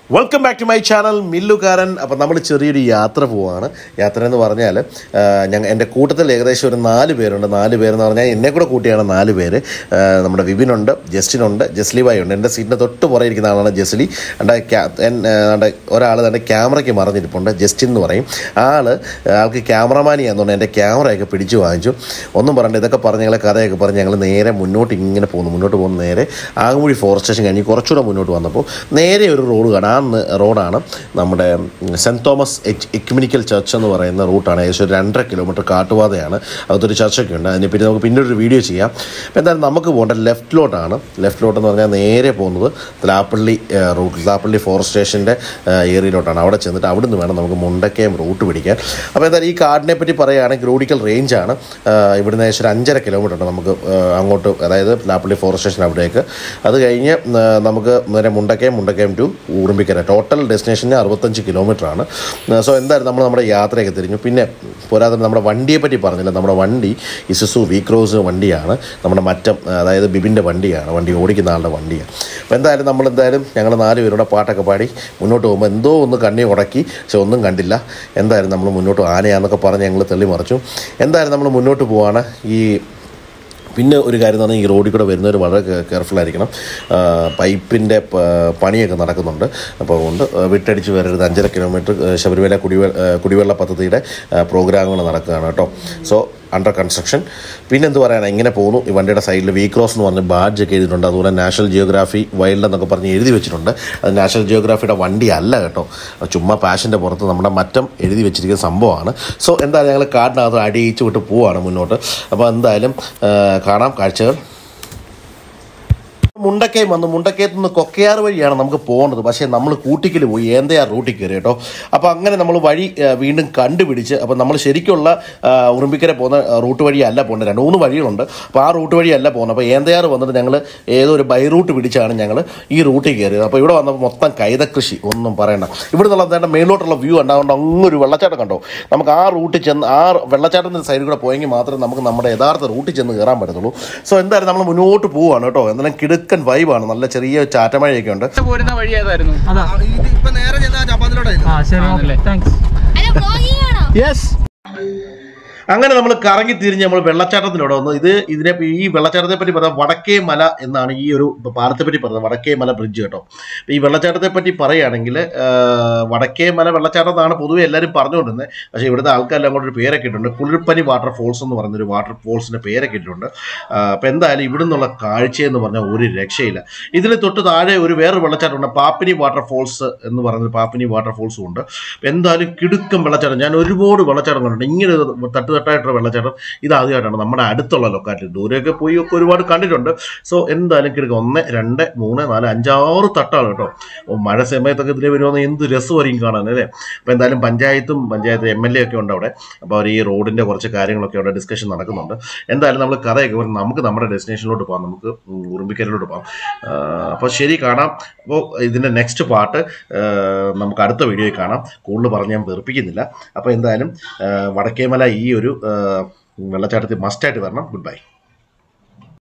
Welcome back to my channel മില്ലുകാരൻ അപ്പം നമ്മൾ ചെറിയൊരു യാത്ര പോവാണ് യാത്ര എന്ന് പറഞ്ഞാൽ ഞങ്ങൾ എൻ്റെ കൂട്ടത്തിൽ ഏകദേശം ഒരു നാല് പേരുണ്ട് നാല് പേരെന്ന് പറഞ്ഞാൽ എന്നെ കൂടെ കൂട്ടിയാണ് നാല് പേര് ആ, നമ്മുടെ വിപിനുണ്ട് ജസ്റ്റിനുണ്ട് ജസ്ലി ബായി ഉണ്ട് എൻ്റെ സീറ്റിൻ്റെ തൊട്ട് പുറകെ ഇരിക്കുന്ന ആളാണ് ജസ്ലി എൻ്റെ ഒരാൾ എൻ്റെ ക്യാമറയ്ക്ക് മറഞ്ഞിരിപ്പുണ്ട് ജസ്റ്റിൻ എന്ന് പറയും ആള് ആൾക്ക് ക്യാമറമാനിയാണെന്നുണ്ട് എൻ്റെ ക്യാമറയൊക്കെ പിടിച്ചു വാങ്ങിച്ചു ഒന്നും പറയണ്ട ഇതൊക്കെ പറഞ്ഞ് ഞങ്ങളെ കഥയൊക്കെ പറഞ്ഞ് ഞങ്ങൾ നേരെ മുന്നോട്ട് ഇങ്ങനെ പോകുന്നു മുന്നോട്ട് പോകുന്നു നേരെ ആകുമൊഴി ഫോറസ്റ്റ് സ്റ്റേഷൻ കഴിഞ്ഞ് കുറച്ചുകൂടെ മുന്നോട്ട് വന്നപ്പോൾ നേരെ ഒരു റോഡ് കാണാം ആ ന- റോഡാണ് നമ്മുടെ saint Thomas H ecumenical church എന്ന് പറയുന്ന റൂട്ടാണ് ഏകദേശം ഒരു രണ്ടര കിലോമീറ്റർ കാട്ടുപാതയാണ് അകത്തൊരു ചർച്ചൊക്കെ ഉണ്ട് അതിനെ പിന്നെ നമുക്ക് പിന്നീട് ഒരു വീഡിയോ ചെയ്യാം അപ്പോൾ എന്തായാലും നമുക്ക് പോകേണ്ട ലെഫ്റ്റിലോട്ടാണ് ലെഫ്റ്റിലോട്ട് എന്ന് പറഞ്ഞാൽ നേരെ പോകുന്നത് തിലാപ്പള്ളി റൂട്ട് തിലാപ്പള്ളി ഫോറസ്റ്റ് സ്റ്റേഷൻ്റെ ഏരിയയിലോട്ടാണ് അവിടെ ചെന്നിട്ട് അവിടെ നിന്ന് വേണം നമുക്ക് മുണ്ടക്കയം റൂട്ട് പിടിക്കാൻ അപ്പോൾ എന്തായാലും ഈ കാടിനെ പറ്റി പറയുകയാണെങ്കിൽ ഗ്രോഡിക്കൽ റേഞ്ചാണ് ഇവിടുന്ന് ഏകദേശം ഒരു അഞ്ചര കിലോമീറ്റർ ഉണ്ട് നമുക്ക് ആ, അങ്ങോട്ട് അതായത് തിലാപ്പള്ളി ഫോറസ്റ്റ് സ്റ്റേഷൻ അവിടേക്ക് അത് കഴിഞ്ഞ് ആ, നമുക്ക് നേരെ Mundakayam Mundakayam to Urumbikkara total destination അറുപത്തഞ്ച് കിലോമീറ്റർ ആണ് സോ എന്തായാലും നമ്മൾ നമ്മുടെ യാത്രയൊക്കെ തിരിഞ്ഞു പിന്നെ പോരാതെ നമ്മുടെ വണ്ടിയെ പറ്റി പറഞ്ഞില്ല നമ്മുടെ വണ്ടി ഇസുസു വീക്രോസ് വണ്ടിയാണ് നമ്മുടെ മറ്റം അതായത് ബിബിൻ്റെ വണ്ടിയാണ് വണ്ടി ഓടിക്കുന്ന ആളുടെ വണ്ടിയാണ് അപ്പോൾ എന്തായാലും നമ്മൾ എന്തായാലും ഞങ്ങൾ നാല് പേരുടെ പാട്ടൊക്കെ പാടി മുന്നോട്ട് പോകുമ്പോൾ എന്തോ ഒന്ന് കണ്ണി ഉടക്കി പക്ഷെ ഒന്നും കണ്ടില്ല എന്തായാലും നമ്മൾ മുന്നോട്ട് ആനയാന്നൊക്കെ പറഞ്ഞ് ഞങ്ങൾ തെളി മറിച്ചു എന്തായാലും നമ്മൾ മുന്നോട്ട് പോവാണ് ഈ പിന്നെ ഒരു കാര്യം എന്ന് പറഞ്ഞാൽ ഈ റോഡിൽ കൂടെ വരുന്നവർ വളരെ കെയർഫുൾ ആയിരിക്കണം ആ, പൈപ്പിൻ്റെ പ- പണിയൊക്കെ നടക്കുന്നുണ്ട് അപ്പോൾ അതുകൊണ്ട് വിട്ടടിച്ച് വരരുത് അഞ്ചര കിലോമീറ്റർ ആ, ശബരിമല കുടിവെള്ള ആ, കുടിവെള്ള പദ്ധതിയുടെ പ്രോഗ്രാമുകൾ നടക്കുകയാണ് കേട്ടോ സോ അണ്ടർ കൺസ്ട്രക്ഷൻ പിന്നെ എന്ത് പറയാനാ ഇങ്ങനെ പോകുന്നു ഈ വണ്ടിയുടെ സൈഡിൽ വി ക്രോസ് എന്ന് പറഞ്ഞ് ബാഡ്ജ് ഒക്കെ എഴുതിയിട്ടുണ്ട് അതുപോലെ നാഷണൽ ജിയോഗ്രാഫി വൈൽഡ് എന്നൊക്കെ പറഞ്ഞ് എഴുതി വെച്ചിട്ടുണ്ട് അത് നാഷണൽ ജിയോഗ്രാഫിയുടെ വണ്ടി അല്ല കേട്ടോ അത് ചുമ്മാ പാഷൻ്റെ പുറത്ത് നമ്മുടെ മറ്റം എഴുതി വെച്ചിരിക്കുന്ന സംഭവമാണ് സോ എന്തായാലും ഞങ്ങൾ കാടിനകത്ത് അടിയിച്ച് വിട്ട് പോവാണ് മുന്നോട്ട് അപ്പോൾ എന്തായാലും ആ, കാണാം കാഴ്ചകൾ മുണ്ടക്കയം വന്നു മുണ്ടക്കയത്ത് നിന്ന് കൊക്കയാർ വഴിയാണ് നമുക്ക് പോകേണ്ടത് പക്ഷേ നമ്മൾ കൂട്ടിക്കൽ പോയി ഏന്തയാർ റൂട്ടിൽ കയറി കേട്ടോ അപ്പോൾ അങ്ങനെ നമ്മൾ വഴി ആ, വീണ്ടും കണ്ടുപിടിച്ച് അപ്പോൾ നമ്മൾ ശരിക്കുള്ള ആ, ഉറുമ്പിക്കര പോകുന്ന ആ, റൂട്ട് വഴിയല്ല പോകുന്നത് രണ്ട് മൂന്ന് വഴികളുണ്ട് അപ്പോൾ ആ റൂട്ട് വഴിയല്ല പോകുന്നത് അപ്പോൾ ഏന്തയാർ വന്നിട്ട് ഞങ്ങൾ ഏതോ ഒരു ബൈ റൂട്ട് പിടിച്ചാണ് ഞങ്ങൾ ഈ റൂട്ടിൽ കയറിയത് അപ്പോൾ ഇവിടെ വന്നപ്പോൾ മൊത്തം കൈതകൃഷി ഒന്നും പറയണ്ട ഇവിടെ നിന്നുള്ള എന്താ മേലോട്ടുള്ള വ്യൂ ഉണ്ടാകുകൊണ്ട് അങ്ങൊരു വെള്ളച്ചാട്ടം കണ്ടോ നമുക്ക് ആ റൂട്ടിൽ ചെന്ന് ആ വെള്ളച്ചാട്ടത്തിൻ്റെ സൈഡിൽ കൂടെ പോയെങ്കിൽ മാത്രമേ നമുക്ക് നമ്മുടെ യഥാർത്ഥ റൂട്ടിൽ ചെന്ന് കയറാൻ പറ്റത്തുള്ളൂ സോ എന്തായാലും നമ്മൾ മുന്നോട്ട് പോവുകയാണ് കേട്ടോ എന്തായാലും കിടുക്കൻ വൈബാണ് നല്ല ചെറിയ ചാറ്റമഴയൊക്കെ ഉണ്ട് പോരുന്ന വഴി ഏതായിരുന്നു അതാ ഇത് ഇപ്പൊ നേരെ ചെന്നാ ചപ്പാത്തിലോട്ടായിരുന്നു ആ ശരി ആണല്ലേ? താങ്ക്സ് അല്ല വ്ളോഗിംഗ് ആണോ യെസ് അങ്ങനെ നമ്മൾ കറങ്ങി തിരിഞ്ഞ് നമ്മൾ വെള്ളച്ചാട്ടത്തിലൂടെ വന്നു ഇത് ഇതിനെ ഈ വെള്ളച്ചാട്ടത്തെ പറ്റി പറയുന്നത് വടക്കേ മല എന്നാണ് ഈ ഒരു പാലത്തെ പറ്റി പറയുന്നത് വടക്കേ മല ബ്രിഡ്ജ് കേട്ടോ അപ്പോൾ ഈ വെള്ളച്ചാട്ടത്തെ പറ്റി പറയുകയാണെങ്കിൽ ആ, വടക്കേ മല വെള്ളച്ചാട്ടം എന്നാണ് പൊതുവെ എല്ലാവരും പറഞ്ഞുകൊണ്ടിരുന്നത് പക്ഷേ ഇവിടുത്തെ ആൾക്കാരെല്ലാം കൂടെ ഒരു പേരൊക്കെ ഇട്ടിട്ടുണ്ട് കുളിർപ്പനി വാട്ടർ ഫോൾസ് എന്ന് പറയുന്നൊരു വാട്ടർ ഫോൾസിൻ്റെ പേരൊക്കെ ഇട്ടിട്ടുണ്ട് അപ്പോൾ എന്തായാലും ഇവിടെ നിന്നുള്ള കാഴ്ചയെന്ന് പറഞ്ഞാൽ ഒരു രക്ഷയില്ല ഇതിന് തൊട്ട് താഴെ ഒരു വേറൊരു വെള്ളച്ചാട്ടമുണ്ട് പാപ്പിനി വാട്ടർ ഫോൾസ് എന്ന് പറയുന്നത് പാപ്പിനി വാട്ടർ ഫോൾസും ഉണ്ട് അപ്പോൾ എന്തായാലും കിടുക്കം വെള്ളച്ചാട്ടം ഞാൻ ഒരുപാട് വെള്ളച്ചാട്ടം കണ്ടിട്ടുണ്ട് ഇങ്ങനെ ഒരു തട്ടുതട്ടായിട്ടുള്ള വെള്ളച്ചാട്ടം ഇത് ആദ്യമായിട്ടാണ് നമ്മുടെ അടുത്തുള്ള ലൊക്കാലിറ്റി ദൂരെയൊക്കെ പോയി ഒക്കെ ഒരുപാട് കണ്ടിട്ടുണ്ട് സോ എന്തായാലും കിടക്കും ഒന്ന് രണ്ട് മൂന്ന് നാല് അഞ്ചാറ് തട്ടാണ് കേട്ടോ അപ്പോൾ മഴ സമയത്തൊക്കെ ഇതിലെ വരുവാന്ന് എന്ത് രസമായിരിക്കും കാണാൻ അല്ലേ അപ്പോൾ എന്തായാലും പഞ്ചായത്തും പഞ്ചായത്ത് എം എൽ എ ഒക്കെ ഉണ്ട് അവിടെ അപ്പോൾ അവർ ഈ റോഡിൻ്റെ കുറച്ച് കാര്യങ്ങളൊക്കെ അവിടെ ഡിസ്കഷൻ നടക്കുന്നുണ്ട് എന്തായാലും നമ്മൾ കഥയൊക്കെ പറഞ്ഞ് നമുക്ക് നമ്മുടെ ഡെസ്റ്റിനേഷനിലോട്ട് പോകാം നമുക്ക് ഉം, ഉറുമ്പിക്കരയിലോട്ട് പോകാം അപ്പോൾ ശരി കാണാം അപ്പോൾ ഇതിൻ്റെ നെക്സ്റ്റ് പാർട്ട് നമുക്ക് അടുത്ത വീഡിയോയിൽ കാണാം കൂടുതൽ പറഞ്ഞ് ഞാൻ വെറുപ്പിക്കുന്നില്ല അപ്പോൾ എന്തായാലും ആ, വടക്കേമല ഈ ഒരു ആ, വെള്ളച്ചാട്ടത്തിൽ മസ്റ്റായിട്ട് വരണം ഗുഡ് ബൈ